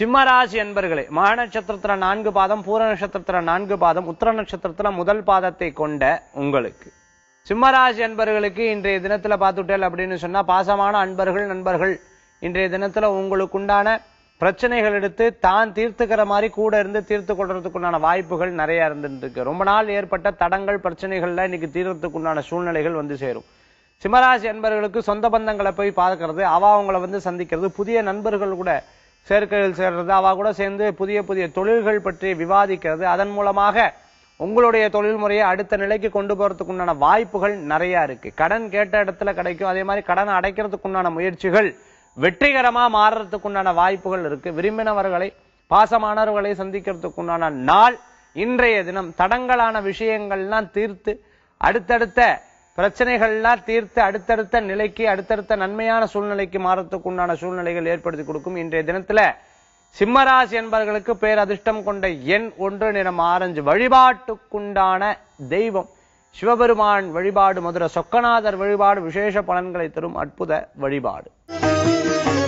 சிம்மராசி என்பர்களே மக நட்சத்திரத்துல நான்கு பாதம் பூர நட்சத்திரத்துல நான்கு பாதம் உத்தர நட்சத்திரத்துல முதல் பாதத்தை கொண்ட உங்களுக்கு சிம்மராசி அன்பர்களுக்கு இன்றைய தினத்துல பார்த்துட்டேல் அப்படின்னு சொன்னா பாசமான அன்பர்கள் நண்பர்கள் இன்றைய தினத்துல உங்களுக்கு உண்டான பிரச்சனைகள் எடுத்து தான் தீர்த்துக்கிற மாதிரி கூட இருந்து தீர்த்து கொள்றதுக்குண்டான வாய்ப்புகள் நிறைய இருந்துட்டு இருக்கு ரொம்ப நாள் ஏற்பட்ட தடங்கள் பிரச்சனைகள்ல இன்னைக்கு தீர்றதுக்குண்டான சூழ்நிலைகள் வந்து சேரும் சிம்மராசி அன்பர்களுக்கு சொந்த பந்தங்களை போய் பார்க்கறது அவ அவங்கள வந்து சந்திக்கிறது புதிய நண்பர்கள் கூட சேர்க்கையில் சேர்றது அவ கூட சேர்ந்து புதிய புதிய தொழில்கள் பற்றி விவாதிக்கிறது அதன் மூலமாக உங்களுடைய தொழில் முறையை அடுத்த நிலைக்கு கொண்டு போறதுக்கு உண்டான வாய்ப்புகள் நிறைய இருக்கு கடன் கேட்ட இடத்துல கிடைக்கும் அதே மாதிரி கடனை அடைக்கிறதுக்கு உண்டான முயற்சிகள் வெற்றிகரமா மாறுறதுக்கு உண்டான வாய்ப்புகள் இருக்கு விரும்பினவர்களை பாசமானவர்களை சந்திக்கிறதுக்கு உண்டான நாள் இன்றைய தினம் தடங்கலான விஷயங்கள்லாம் தீர்த்து அடுத்தடுத்த பிரச்சனைகள்லாம் தீர்த்து அடுத்தடுத்த நிலைக்கு அடுத்தடுத்த நன்மையான சூழ்நிலைக்கு மாறத்துக்கு உண்டான சூழ்நிலைகள் ஏற்படுத்தி கொடுக்கும் இன்றைய தினத்துல சிம்மராசி என்பவர்களுக்கு பேரதிர்ஷ்டம் கொண்ட எண் ஒன்று நிறம் ஆரஞ்சு வழிபாட்டுக்குண்டான தெய்வம் சிவபெருமான் வழிபாடு மதுரை சொக்கநாதர் வழிபாடு விசேஷ பலன்களை தரும் அற்புத வழிபாடு